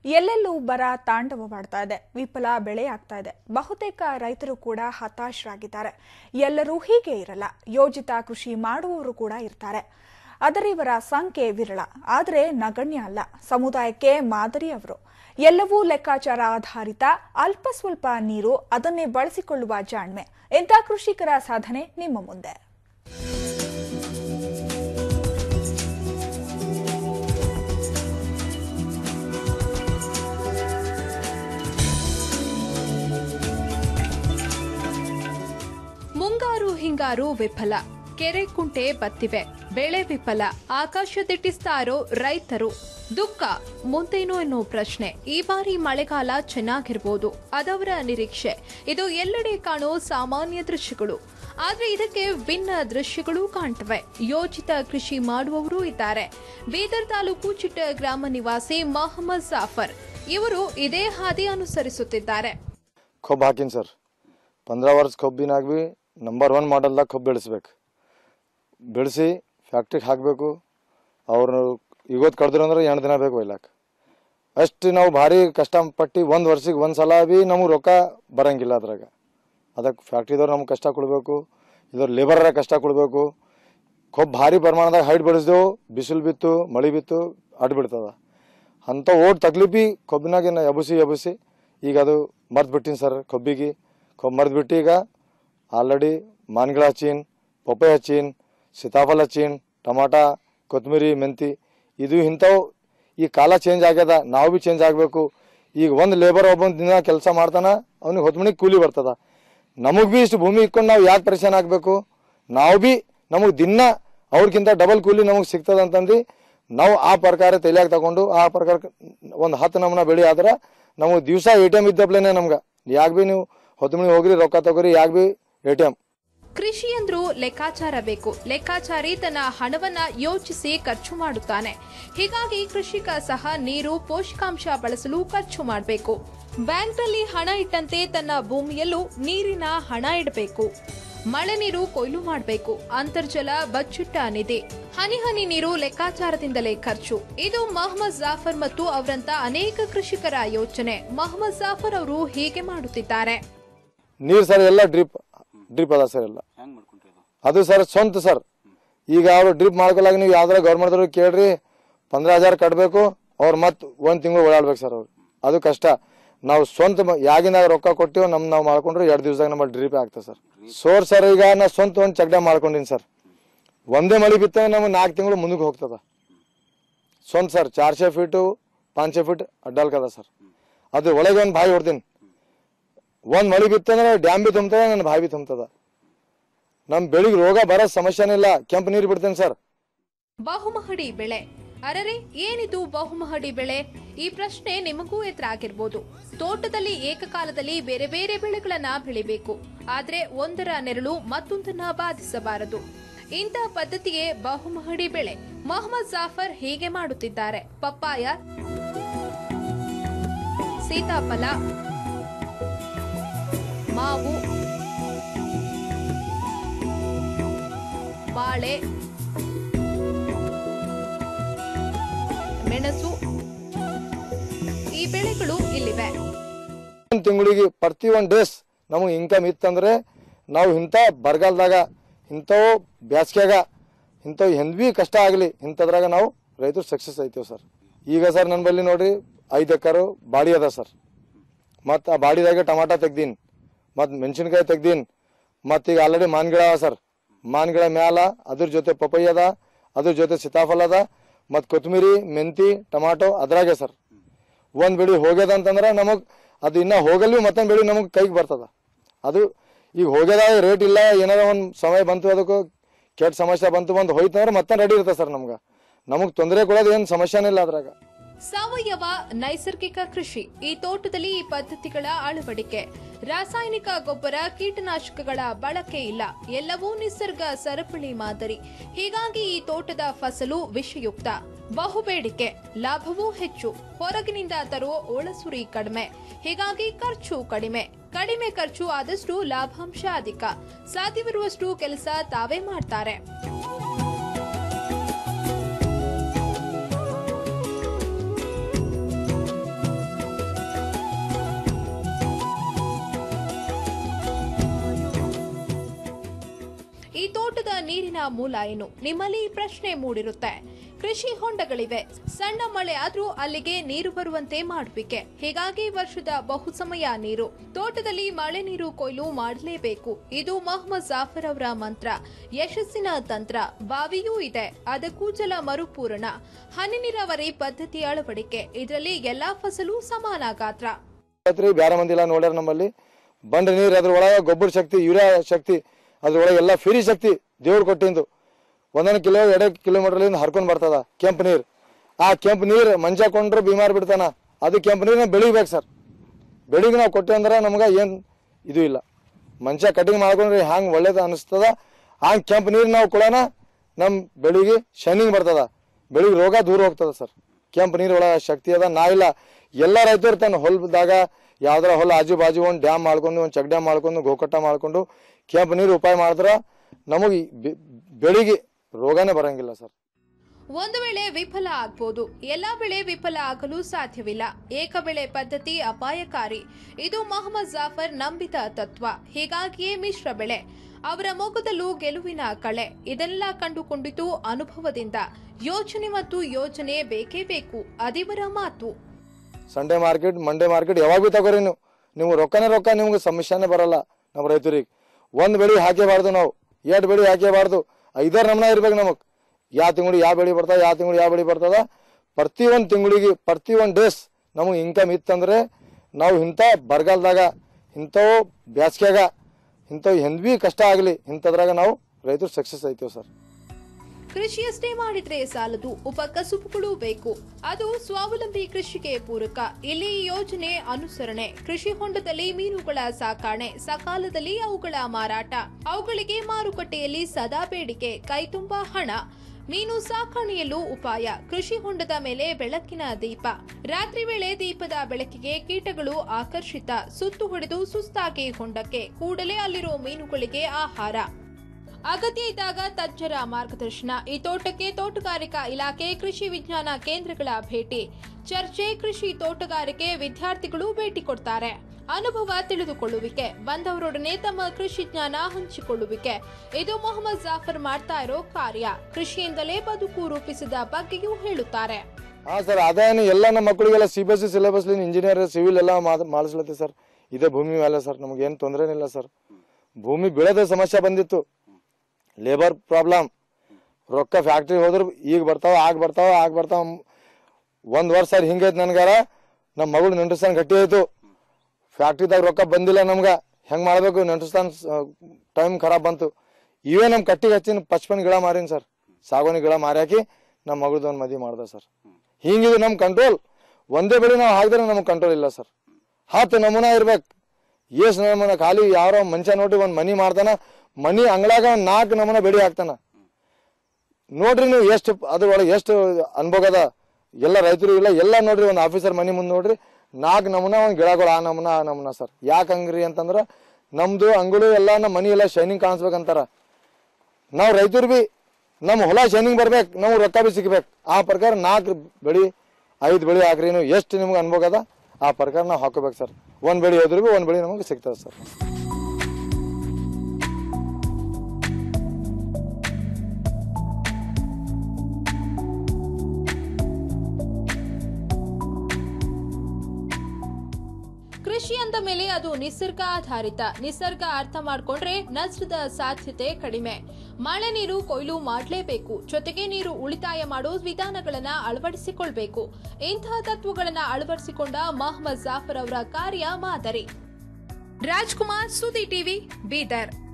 ಎಲ್ಲೆಲ್ಲೂ ಬರ ತಾಂಡವವಾಡ್ತಾ ಇದೆ ವಿಫಲ ಬೆಳೆ ಆಗ್ತಾ ಇದೆ ಬಹುತೇಕ ರೈತರು ಕೂಡ ಹತಾಶರಾಗಿದ್ದಾರೆ ಎಲ್ಲರೂ ಹೀಗೆ ಇರಲ್ಲ ಯೋಜಿತ ಕೃಷಿ ಮಾಡುವವರು ಕೂಡ ಇರ್ತಾರೆ ಆದರೆ ಇವರ ಸಂಖ್ಯೆ ವಿರಳ ಆದರೆ ನಗಣ್ಯ ಅಲ್ಲ ಸಮುದಾಯಕ್ಕೆ ಮಾದರಿ ಅವರು ಎಲ್ಲವೂ ಲೆಕ್ಕಾಚಾರ ಆಧಾರಿತ ಅಲ್ಪ ಸ್ವಲ್ಪ ನೀರು ಅದನ್ನೇ ಬಳಸಿಕೊಳ್ಳುವ ಜಾಣ್ಮೆ ಇಂಥ ಕೃಷಿಕರ ಸಾಧನೆ ನಿಮ್ಮ ಮುಂದೆ ಮುಂಗಾರು ಹಿಂಗಾರು ವಿಫಲ ಕೆರೆ ಕುಂಟೆ ಬತ್ತಿವೆ ಬೆಳೆ ವಿಫಲ ಆಕಾಶ ದಿಟ್ಟಿಸ್ತಾ ಇರೋ ರೈತರು ದುಃಖ ಮುಂದೇನು ಅನ್ನೋ ಪ್ರಶ್ನೆ ಈ ಬಾರಿ ಮಳೆಗಾಲ ಚೆನ್ನಾಗಿರ್ಬೋದು ಅದವರ ನಿರೀಕ್ಷೆ ಇದು ಎಲ್ಲೆಡೆ ಕಾಣೋ ಸಾಮಾನ್ಯ ದೃಶ್ಯಗಳು ಆದ್ರೆ ಇದಕ್ಕೆ ಭಿನ್ನ ದೃಶ್ಯಗಳು ಕಾಣ್ತವೆ ಯೋಜಿತ ಕೃಷಿ ಮಾಡುವವರು ಇದ್ದಾರೆ ಬೀದರ್ ತಾಲೂಕು ಚಿಟ್ಟ ಗ್ರಾಮ ನಿವಾಸಿ ಮೊಹಮ್ಮದ್ ಜಾಫರ್ ಇವರು ಇದೇ ಹಾದಿ ಅನುಸರಿಸುತ್ತಿದ್ದಾರೆ ಕಬ್ಬು ಹಾಕಿನಿ ಸರ್ ಪಂದ್ರ ವರ್ಷ ಕಬ್ಬಿನಾಗ ಭೀ ನಂಬರ್ ಒನ್ ಮಾಡಲ್ದಾಗ ಕಬ್ಬು ಬೆಳೆಸ್ಬೇಕು ಬೆಳೆಸಿ ಫ್ಯಾಕ್ಟ್ರಿಗೆ ಹಾಕಬೇಕು ಅವ್ರು ಇವತ್ತು ಕಡ್ದ್ರು ಅಂದ್ರೆ ಎಂಟು ದಿನ ಬೇಕು ಒಯ್ಲಾಕ ಅಷ್ಟು ನಾವು ಭಾರಿ ಕಷ್ಟಪಟ್ಟು ಒಂದು ವರ್ಷಕ್ಕೆ ಒಂದು ಸಲ ಭೀ ನಮಗೆ ರೊಕ್ಕ ಬರಂಗಿಲ್ಲ ಅದ್ರಾಗ ಅದಕ್ಕೆ ಫ್ಯಾಕ್ಟ್ರಿದವ್ರು ನಮ್ಗೆ ಕಷ್ಟ ಕೊಡಬೇಕು ಇದ್ರ ಲೇಬರ್ರ ಕಷ್ಟ ಕೊಡಬೇಕು ಕಬ್ಬು ಭಾರಿ ಪ್ರಮಾಣದಾಗ ಹೈಟ್ ಬೆಳೆಸ್ದೆವು ಬಿಸಿಲು ಬಿತ್ತು ಮಳೆ ಬಿತ್ತು ಅಡ್ಡು ಬಿಡ್ತದ ಅಂಥ ಓಟ್ ತಕ್ಲೀಫಿ ಕಬ್ಬಿನಾಗ ನಾ ಎಬಸಿ ಎಬಸಿ ಈಗ ಅದು ಮರ್ತು ಬಿಟ್ಟಿನಿ ಸರ್ ಕಬ್ಬಿಗೆ ಕಬ್ಬು ಮರ್ತು ಬಿಟ್ಟು ಈಗ ಆಲ್ರೆಡಿ ಮಾನ್ಗಿಳ ಹಚ್ಚೀನ್ ಪಪ್ಪಾಯ ಹಚ್ಚೀನ್ ಸೀತಾಫಲ ಹಚ್ಚೀನ್ ಟಮಾಟ ಕೊತ್ತಂಬರಿ ಮೆಂತಿ ಇದು ಇಂಥವು ಈ ಕಾಲ ಚೇಂಜ್ ಆಗ್ಯದ ನಾವು ಭೀ ಚೇಂಜ್ ಆಗಬೇಕು ಈಗ ಒಂದು ಲೇಬರ್ ಒಬ್ಬನ ದಿನ ಕೆಲಸ ಮಾಡ್ತಾನ ಅವ್ನಿಗೆ ಹೊತ್ಮಣಿಗೆ ಕೂಲಿ ಬರ್ತದ ನಮಗೆ ಭೀ ಇಷ್ಟು ಭೂಮಿ ಇಟ್ಕೊಂಡು ನಾವು ಯಾಕೆ ಪರೇಶಾನ್ ಆಗಬೇಕು ನಾವು ಭೀ ನಮಗೆ ದಿನ ಅವ್ರಿಗಿಂತ ಡಬಲ್ ಕೂಲಿ ನಮಗೆ ಸಿಗ್ತದ ಅಂತಂದು ನಾವು ಆ ಪ್ರಕಾರ ತಲೆಯಾಗ ತಗೊಂಡು ಆ ಪ್ರಕಾರ ಒಂದು ಹತ್ತು ನಮೂನ ಬೆಳೆ ಆದ್ರೆ ನಮಗೆ ದಿವಸ ಎ ಟಿ ಎಮ್ ಇದ್ದಪ್ಲೇನೆ ನಮ್ಗೆ ಯಾಕೆ ಭೀ ನೀವು ಹೊತ್ತಮಣಿ ಹೋಗ್ರಿ ರೊಕ್ಕ ತಗೋರಿ ಯಾಕೆ ಭೀ ಎ ಟಿ ಎಮ್ ಕೃಷಿ ಅಂದ್ರೂ ಲೆಕ್ಕಾಚಾರ ಬೇಕು ಲೆಕ್ಕಾಚಾರಿ ತನ್ನ ಹಣವನ್ನ ಯೋಚಿಸಿ ಖರ್ಚು ಮಾಡುತ್ತಾನೆ ಹೀಗಾಗಿ ಕೃಷಿಕ ಸಹ ನೀರು ಪೋಷಕಾಂಶ ಬಳಸಲು ಖರ್ಚು ಮಾಡಬೇಕು ಬ್ಯಾಂಕ್ನಲ್ಲಿ ಹಣ ಇಟ್ಟಂತೆ ತನ್ನ ಭೂಮಿಯಲ್ಲೂ ನೀರಿನ ಹಣ ಇಡಬೇಕು ಮಳೆ ನೀರು ಕೊಯ್ಲು ಮಾಡಬೇಕು ಅಂತರ್ಜಲ ಬಚ್ಚಿಟ್ಟ ನಿಧಿ ಹನಿ ಹನಿ ನೀರು ಲೆಕ್ಕಾಚಾರದಿಂದಲೇ ಖರ್ಚು ಇದು ಮೊಹಮ್ಮದ್ ಜಾಫರ್ ಮತ್ತು ಅವರಂತ ಅನೇಕ ಕೃಷಿಕರ ಯೋಚನೆ ಮೊಹಮ್ಮದ್ ಜಾಫರ್ ಅವರು ಹೀಗೆ ಮಾಡುತ್ತಿದ್ದಾರೆ ನೀರು ಸರ್ ಎಲ್ಲ ಡ್ರಿಪ್ ಡ್ರಿಪ್ ಅದ ಸರ್ ಎಲ್ಲ ಅದು ಸರ್ ಸ್ವಂತ ಸರ್ ಈಗ ಅವರು ಡ್ರಿಪ್ ಮಾಡ್ಕೊಲಾಗ ನೀವು ಯಾವ್ದಾರ ಗೌರ್ಮೆಂಟ್ದವ್ರಿಗೆ ಕೇಳ್ರಿ ಪಂದ್ರ ಹಜಾರ್ ಕಟ್ಟಬೇಕು ಅವ್ರು ಮತ್ತೆ ಒಂದು ತಿಂಗಳು ಓಡಾಡ್ಬೇಕು ಸರ್ ಅವ್ರು ಅದು ಕಷ್ಟ ನಾವು ಸ್ವಂತ ಮ- ಯಾಗಿನಾಗ ರೊಕ್ಕ ಕೊಟ್ಟಿವಿ ನಮ್ ನಾವು ಮಾಡ್ಕೊಂಡ್ರೆ ಎರಡು ದಿವಸದಾಗ ನಮ್ಮ ಡ್ರಿಪ್ ಆಗ್ತದೆ ಸರ್ ಸೋರ್ ಸರ್ ಈಗ ನಾ ಸ್ವಂತ ಒಂದು ಚಗ್ಡ ಮಾಡ್ಕೊಂಡಿನಿ ಸರ್ ಒಂದೇ ಮಳೆ ಬಿತ್ತ ನಮ್ಗೆ ನಾಲ್ಕು ತಿಂಗಳು ಮುಂದಕ್ಕೆ ಹೋಗ್ತದ ಸ್ವಂತ ಸರ್ ಚಾರ್ಶೆ ಫೀಟು ಪಾಂಚೆ ಫೀಟ್ ಅಡ್ಡಾಲ್ಕದ ಸರ್ ಅದು ಒಳಗೆ ಒಂದು ಬಾವಿ ಹೊಡ್ತೀನಿ ಒಂದ್ ಮಳಿ ಬಿತ್ತಂದ್ರೆ ಡ್ಯಾಮ್ ಬಿ ತುಂಬ್ತದ ನನ್ನ ಬಾವಿ ಬಿ ತುಂಬ್ತದ ನಮ್ ಬೆಳಿಗ್ಗೆ ರೋಗ ಬರೋ ಸಮಸ್ಯೆನೇ ಇಲ್ಲ ಕೆಂಪು ನೀರು ಬಿಡ್ತೇನೆ ಸರ್ ಬಹುಮಹಡಿ ಬೆಳೆ ಅರರೆ ಏನಿದು ಬಹುಮಹಡಿ ಬೆಳೆ ಈ ಪ್ರಶ್ನೆ ನಿಮಗೂ ಎದುರಾಗಿರ್ಬೋದು ತೋಟದಲ್ಲಿ ಏಕಕಾಲದಲ್ಲಿ ಬೇರೆ ಬೇರೆ ಬೆಳೆಗಳನ್ನ ಬೆಳಿಬೇಕು ಆದ್ರೆ ಒಂದರ ನೆರಳು ಮತ್ತೊಂದನ್ನ ಬಾಧಿಸಬಾರದು ಇಂಥ ಪದ್ಧತಿಯೇ ಬಹುಮಹಡಿ ಬೆಳೆ ಮೊಹಮ್ಮದ್ ಜಾಫರ್ ಹೀಗೆ ಮಾಡುತ್ತಿದ್ದಾರೆ ಪಪ್ಪಾಯ ಸೀತಾಫಲ ಮಾವು ಬಾಳೆ ಮೆಣಸು ಈ ಬೆಳೆಗಳು ಇಲ್ಲಿವೆ ಒಂದ್ ತಿಂಗಳಿಗೆ ಪ್ರತಿ ಒಂದ್ ಡೇಸ್ ನಮಗೆ ಇನ್ಕಮ್ ಇತ್ತಂದ್ರೆ ನಾವು ಇಂಥ ಬರಗಾಲದಾಗ ಇಂಥವು ಬ್ಯಾಸ್ಗ್ಯಾಗ ಇಂಥವು ಎಂದ್ ಭೀ ಕಷ್ಟ ಆಗಲಿ ಇಂಥದ್ರಾಗ ನಾವು ರೈತರು ಸಕ್ಸಸ್ ಐತೀವಿ ಸರ್ ಈಗ ಸರ್ ನನ್ನ ಬಲ್ಲಿ ನೋಡ್ರಿ ಐದು ಎಕರು ಬಾಡಿ ಅದ ಸರ್ ಮತ್ತು ಆ ಬಾಡಿದಾಗ ಟಮಾಟ ತೆಗ್ದೀನಿ ಮತ್ತು ಮೆಣಸಿನ್ಕಾಯಿ ತೆಗ್ದೀನಿ ಮತ್ತು ಈಗ ಆಲ್ರೆಡಿ ಮಾನ್ಗಿಡ ಅವ ಸರ್ ಮಾನ್ಗಿಡ ಮ್ಯಾಲ ಅದ್ರ ಜೊತೆ ಪಪೈ ಅದ ಅದ್ರ ಜೊತೆ ಸೀತಾಫಲ ಅದ ಮತ್ತು ಕೊತ್ತಂಬರಿ ಮೆಂತಿ ಟಮಾಟೊ ಅದ್ರಾಗೆ ಸರ್ ಒಂದ್ ಬೆಳಿ ಹೋಗ್ಯದ ಅಂತಂದ್ರೆ ನಮಗ್ ಅದು ಇನ್ನ ಹೋಗಲ್ವಿ ಮತ್ತೊಂದ್ ಬೆಳಿ ನಮಗ್ ಕೈಗೆ ಬರ್ತದ ಅದು ಈಗ ಹೋಗ್ಯದ ರೇಟ್ ಇಲ್ಲ ಏನಾರ ಒಂದ್ ಸಮಯ ಬಂತು ಅದಕ್ಕೆ ಕೆಟ್ಟ ಸಮಸ್ಯೆ ಬಂತು ಬಂದು ಹೋಯ್ತಂದ್ರೆ ಮತ್ತೆ ರೆಡಿ ಇರ್ತದೆ ಸರ್ ನಮ್ಗೆ ನಮಗ್ ತೊಂದರೆ ಕೊಡೋದು ಏನ್ ಸಮಸ್ಯೆನೇ ಇಲ್ಲ ಅದ್ರಾಗ ಸಾವಯವ ನೈಸರ್ಗಿಕ ಕೃಷಿ ಈ ತೋಟದಲ್ಲಿ ಈ ಪದ್ಧತಿಗಳ ಅಳವಡಿಕೆ ರಾಸಾಯನಿಕ ಗೊಬ್ಬರ ಕೀಟನಾಶಕಗಳ ಬಳಕೆ ಇಲ್ಲ ಎಲ್ಲವೂ ನಿಸರ್ಗ ಸರಪಳಿ ಮಾದರಿ ಹೀಗಾಗಿ ಈ ತೋಟದ ಫಸಲು ವಿಷಯುಕ್ತ ಬಹುಬೇಡಿಕೆ ಲಾಭವೂ ಹೆಚ್ಚು ಹೊರಗಿನಿಂದ ತರುವ ಒಳಸುರಿ ಕಡಿಮೆ ಹೀಗಾಗಿ ಖರ್ಚು ಕಡಿಮೆ ಕಡಿಮೆ ಖರ್ಚು ಆದಷ್ಟು ಲಾಭಾಂಶ ಅಧಿಕ ಸಾಧ್ಯವಿರುವಷ್ಟು ಕೆಲಸ ತಾವೇ ಮಾಡ್ತಾರೆ ನೀರಿನ ಮೂಲ ಏನು ನಿಮ್ಮಲ್ಲಿ ಈ ಪ್ರಶ್ನೆ ಮೂಡಿರುತ್ತೆ ಕೃಷಿ ಹೊಂಡಗಳಿವೆ ಸಣ್ಣ ಮಳೆ ಆದ್ರೂ ಅಲ್ಲಿಗೆ ನೀರು ಬರುವಂತೆ ಮಾಡುವಿಕೆ ಹೀಗಾಗಿ ವರ್ಷದ ಬಹು ಸಮಯ ನೀರು ತೋಟದಲ್ಲಿ ಮಳೆ ನೀರು ಕೊಯ್ಲು ಮಾಡಲೇಬೇಕು ಇದು ಮೊಹಮ್ಮದ್ ಜಾಫರ್ ಅವರ ಮಂತ್ರ ಯಶಸ್ಸಿನ ತಂತ್ರ ಬಾವಿಯೂ ಇದೆ ಅದಕ್ಕೂ ಜಲ ಮರುಪೂರಣ ಹನಿ ನೀರಾವರಿ ಪದ್ಧತಿ ಅಳವಡಿಕೆ ಇದರಲ್ಲಿ ಎಲ್ಲಾ ಫಸಲು ಸಮಾನ ಗಾತ್ರ ರಾತ್ರಿ ಬ್ಯಾರೆ ಮಂದಿ ಎಲ್ಲ ನೋಡ್ಯಾರ ನಮ್ಮಲ್ಲಿ ಬಂಡ ನೀರು ಅದ್ರೊಳಗೆ ಗೊಬ್ಬರ ಶಕ್ತಿ ಯೂರಿಯಾ ಶಕ್ತಿ ಅದ್ರೊಳಗೆ ಎಲ್ಲ ಫ್ರೀ ಶಕ್ತಿ ದೇವ್ರು ಕೊಟ್ಟಿಂದು ಒಂದೊಂದು ಕಿಲೋ ಎರಡು ಕಿಲೋಮೀಟರ್ಲಿಂದ ಹರ್ಕೊಂಡ್ ಬರ್ತದ ಕೆಂಪು ನೀರು ಆ ಕೆಂಪು ನೀರು ಮಂಜ ಕೊಂಡ್ರು ಬಿಮಾರ್ ಬಿಡ್ತಾನ ಅದು ಕೆಂಪು ನೀರನ್ನ ಬೆಳಿಬೇಕು ಸರ್ ಬೆಳಿಗ್ಗೆ ನಾವು ಕೊಟ್ಟೆ ಅಂದ್ರೆ ನಮ್ಗೆ ಏನು ಇದು ಇಲ್ಲ ಮಂಚ ಕಟಿಂಗ್ ಮಾಡ್ಕೊಂಡ್ರೆ ಹ್ಯಾಂಗ್ ಒಳ್ಳೇದು ಅನಿಸ್ತದ ಹಂಗೆ ಕೆಂಪು ನೀರು ನಾವು ಕುಳನ ನಮ್ಮ ಬೆಳಿಗ್ಗೆ ಶೈನಿಂಗ್ ಬರ್ತದ ಬೆಳಿಗ್ಗೆ ರೋಗ ದೂರ ಹೋಗ್ತದ ಸರ್ ಕೆಂಪು ನೀರು ಒಳಗೆ ಶಕ್ತಿ ಅದ ನಾ ಇಲ್ಲ ಎಲ್ಲ ರೈತರು ತನ್ನ ಹೊಲದಾಗ ಯಾವ್ದಾರ ಹೊಲ ಆಜು ಬಾಜು ಒಂದು ಡ್ಯಾಮ್ ಮಾಡ್ಕೊಂಡು ಒಂದು ಚೆಕ್ ಡ್ಯಾಮ್ ಮಾಡ್ಕೊಂಡು ಗೋಕಟ್ಟ ಮಾಡ್ಕೊಂಡು ಕೆಂಪು ನೀರು ಉಪಾಯ ಮಾಡಿದ್ರೆ ನಮಗೆ ಬೆಳಿಗ್ಗೆ ರೋಗನೇ ಬರಂಗಿಲ್ಲ ಸರ್ ಒಂದು ವೇಳೆ ವಿಫಲ ಆಗ್ಬೋದು ಎಲ್ಲಾ ಬೆಳೆ ವಿಫಲ ಆಗಲು ಸಾಧ್ಯವಿಲ್ಲ ಏಕ ಬೆಳೆ ಪದ್ಧತಿ ಅಪಾಯಕಾರಿ ಇದು ಮೊಹಮ್ಮದ್ ಜಾಫರ್ ನಂಬಿದ ತತ್ವ ಹೀಗಾಗಿಯೇ ಮಿಶ್ರ ಬೆಳೆ ಅವರ ಮೊಗದಲ್ಲೂ ಗೆಲುವಿನ ಕಳೆ ಇದೆಲ್ಲ ಕಂಡುಕೊಂಡಿತು ಅನುಭವದಿಂದ ಯೋಚನೆ ಮತ್ತು ಯೋಜನೆ ಬೇಕೇ ಬೇಕು ಅದಿವರ ಮಾತು ಸಂಡೇ ಮಾರ್ಕೆಟ್ ಮಂಡೇ ಮಾರ್ಕೆಟ್ ಯಾವಾಗ ಭೀ ತಗೋರಿ ನೀವು ನೀವು ರೊಕ್ಕನೇ ರೊಕ್ಕ ನಿಮ್ಗೆ ಸಮಸ್ಯೆನೇ ಬರಲ್ಲ ನಮ್ಮ ರೈತರಿಗೆ ಒಂದು ಬೆಳೆ ಹಾಕೇಬಾರ್ದು ನಾವು ಎರಡು ಬೆಳೆ ಹಾಕೇಬಾರ್ದು ಐದಾರು ನಮನ ಇರ್ಬೇಕು ನಮಗೆ ಯಾವ ತಿಂಗಳು ಯಾವ ಬೆಳೆ ಬರ್ತದ ಯಾವ ತಿಂಗಳು ಯಾವ ಬೆಳೆ ಬರ್ತದ ಪ್ರತಿ ಒಂದು ತಿಂಗಳಿಗೆ ಪ್ರತಿ ಒಂದು ಡೇಸ್ ನಮಗೆ ಇನ್ಕಮ್ ಇತ್ತಂದ್ರೆ ನಾವು ಇಂಥ ಬರಗಾಲದಾಗ ಇಂಥವು ಬ್ಯಾಸ್ಗ್ಯಾಗ ಇಂಥವು ಎಂದ್ ಭೀ ಕಷ್ಟ ಆಗಲಿ ಇಂಥದ್ರಾಗ ನಾವು ರೈತರು ಸಕ್ಸಸ್ ಆಯ್ತೇವೆ ಸರ್ ಕೃಷಿಯಷ್ಟೇ ಮಾಡಿದ್ರೆ ಸಾಲದು ಉಪಕಸುಬುಗಳು ಬೇಕು ಅದು ಸ್ವಾವಲಂಬಿ ಕೃಷಿಗೆ ಪೂರಕ ಇಲ್ಲಿ ಈ ಯೋಜನೆ ಅನುಸರಣೆ ಕೃಷಿ ಹೊಂಡದಲ್ಲಿ ಮೀನುಗಳ ಸಾಕಾಣೆ ಸಕಾಲದಲ್ಲಿ ಅವುಗಳ ಮಾರಾಟ ಅವುಗಳಿಗೆ ಮಾರುಕಟ್ಟೆಯಲ್ಲಿ ಸದಾ ಬೇಡಿಕೆ ಕೈತುಂಬ ಹಣ ಮೀನು ಸಾಕಾಣೆಯಲ್ಲೂ ಉಪಾಯ ಕೃಷಿ ಹೊಂಡದ ಮೇಲೆ ಬೆಳಕಿನ ದೀಪ ರಾತ್ರಿ ವೇಳೆ ದೀಪದ ಬೆಳಕಿಗೆ ಕೀಟಗಳು ಆಕರ್ಷಿತ ಸುತ್ತು ಹೊಡೆದು ಸುಸ್ತಾಗಿ ಹೊಂಡಕ್ಕೆ ಕೂಡಲೇ ಅಲ್ಲಿರೋ ಮೀನುಗಳಿಗೆ ಆಹಾರ ಅಗತ್ಯ ಇದ್ದಾಗ ತಜ್ಞರ ಮಾರ್ಗದರ್ಶನ ಈ ತೋಟಕ್ಕೆ ತೋಟಗಾರಿಕಾ ಇಲಾಖೆ ಕೃಷಿ ವಿಜ್ಞಾನ ಕೇಂದ್ರಗಳ ಭೇಟಿ ಚರ್ಚೆ ಕೃಷಿ ತೋಟಗಾರಿಕೆ ವಿದ್ಯಾರ್ಥಿಗಳು ಭೇಟಿ ಕೊಡ್ತಾರೆ ಅನುಭವ ತಿಳಿದುಕೊಳ್ಳುವಿಕೆ ಬಂದವರೊಡನೆ ತಮ್ಮ ಕೃಷಿ ಜ್ಞಾನ ಹಂಚಿಕೊಳ್ಳುವಿಕೆ ಇದು ಮೊಹಮ್ಮದ್ ಜಾಫರ್ ಮಾಡ್ತಾ ಇರೋ ಕಾರ್ಯ ಕೃಷಿಯಿಂದಲೇ ಬದುಕು ರೂಪಿಸಿದ ಬಗ್ಗೆಯೂ ಹೇಳುತ್ತಾರೆ ಹಾ ಸರ್ ಅದೇನು ಎಲ್ಲ ನಮ್ಮ ಮಕ್ಕಳಿಗೆಲ್ಲ C B S C syllabus engineer civil ಎಲ್ಲ ಮಾಡಿಸ್ಲತ್ತಿ ಸರ್ ಇದೇ ಭೂಮಿ ಮೇಲೆ ಸರ್ ನಮಗೇನು ತೊಂದರೆನಿಲ್ಲ ಸರ್ ಭೂಮಿ ಬೀಳೋದೇ ಸಮಸ್ಯೆ ಬಂದಿತ್ತು ಲೇಬರ್ ಪ್ರಾಬ್ಲಮ್ ರೊಕ್ಕ ಫ್ಯಾಕ್ಟ್ರಿ ಹೋದ್ರೆ ಈಗ ಬರ್ತಾವ ಆಗ ಬರ್ತಾವ ಆಗ ಬರ್ತಾವ ಒಂದು ವರ್ಷ ಸರ್ ಹಿಂಗೈತೆ ನನ್ಗಾರ ನಮ್ಮ ಮಗಳು ನೆಂಟಸ್ತಾನ ಗಟ್ಟಿ ಆಯ್ತು ಫ್ಯಾಕ್ಟ್ರಿದಾಗ ರೊಕ್ಕ ಬಂದಿಲ್ಲ ನಮ್ಗೆ ಹೆಂಗೆ ಮಾಡಬೇಕು ನೆಂಟಸ್ತಾನ ಟೈಮ್ ಖರಾಬ್ ಬಂತು ಇವೇ ನಮ್ಮ ಕಟ್ಟಿಗೆ ಹಚ್ಚಿನ ಪಚ್ಪನ್ ಗಿಡ ಮಾರಿನ ಸರ್ ಸಾಗೋನಿ ಗಿಡ ಮಾರ್ಯಾಕಿ ನಮ್ಮ ಮಗಳದ್ದು ಒಂದು ಮದುವೆ ಮಾಡ್ದೆ ಸರ್ ಹಿಂಗಿದು ನಮ್ಮ ಕಂಟ್ರೋಲ್ ಒಂದೇ ಬೆಳೆ ನಾವು ಹಾಕಿದ್ರೆ ನಮ್ಗೆ ಕಂಟ್ರೋಲ್ ಇಲ್ಲ ಸರ್ ಹತ್ತು ನಮೂನ ಇರ್ಬೇಕು ಏಸ್ ನಮೂನ ಖಾಲಿ ಯಾರೋ ಮನುಷ್ಯ ನೋಡಿ ಒಂದು ಮನಿ ಮಾಡ್ತಾನ ಮನಿ ಅಂಗಳಾಗ ಒಂದು ನಾಲ್ಕು ನಮೂನ ಬೆಳೆ ಹಾಕ್ತಾನ ನೋಡ್ರಿ ನೀವು ಎಷ್ಟು ಅದ್ರೊಳಗೆ ಎಷ್ಟು ಅನುಭವ ಅದ ಎಲ್ಲ ರೈತರು ಇಲ್ಲ ಎಲ್ಲ ನೋಡ್ರಿ ಒಂದು ಆಫೀಸರ್ ಮನಿ ಮುಂದೆ ನೋಡ್ರಿ ನಾಲ್ಕು ನಮೂನ ಒಂದು ಗಿಡಗಳು ಆ ನಮೂನ ಆ ನಮೂನ ಸರ್ ಯಾಕೆ ಹಂಗ್ರಿ ಅಂತಂದ್ರ ನಮ್ದು ಅಂಗಳು ಎಲ್ಲ ನಮ್ಮ ಮನಿ ಎಲ್ಲ ಶೈನಿಂಗ್ ಕಾಣಿಸ್ಬೇಕಂತಾರ ನಾವು ರೈತರು ಬಿ ನಮ್ಮ ಹೊಲ ಶೈನಿಂಗ್ ಬರ್ಬೇಕು ನಾವು ರೊಕ್ಕ ಬಿ ಸಿಗ್ಬೇಕು ಆ ಪ್ರಕಾರ ನಾಲ್ಕು ಬೆಳಿ ಐದು ಬೆಳಿ ಹಾಕ್ರಿ ನೀವು ಎಷ್ಟು ನಿಮ್ಗೆ ಅನುಭವ ಅದ ಆ ಪ್ರಕಾರ ನಾವು ಹಾಕೋಬೇಕು ಸರ್ ಒಂದು ಬೆಳೆ ಹೋದ್ರೂ ಬಿ ಒಂದು ಬೆಳೆ ನಮಗೆ ಸಿಗ್ತದೆ ಸರ್ ಕೃಷಿ ಅಂದ ಮೇಲೆ ಅದು ನಿಸರ್ಗ ಆಧಾರಿತ ನಿಸರ್ಗ ಅರ್ಥ ಮಾಡ್ಕೊಂಡ್ರೆ ನಷ್ಟದ ಸಾಧ್ಯತೆ ಕಡಿಮೆ ಮಳೆ ನೀರು ಕೊಯ್ಲು ಮಾಡಲೇಬೇಕು ಜೊತೆಗೆ ನೀರು ಉಳಿತಾಯ ಮಾಡೋ ವಿಧಾನಗಳನ್ನ ಅಳವಡಿಸಿಕೊಳ್ಬೇಕು ಇಂತಹ ತತ್ವಗಳನ್ನ ಅಳವಡಿಸಿಕೊಂಡ ಮೊಹಮ್ಮದ್ ಜಾಫರ್ ಅವರ ಕಾರ್ಯ ಮಾದರಿ ರಾಜ್ಕುಮಾರ್ ಸುದ್ದಿ ಟಿವಿ ಬೀದರ್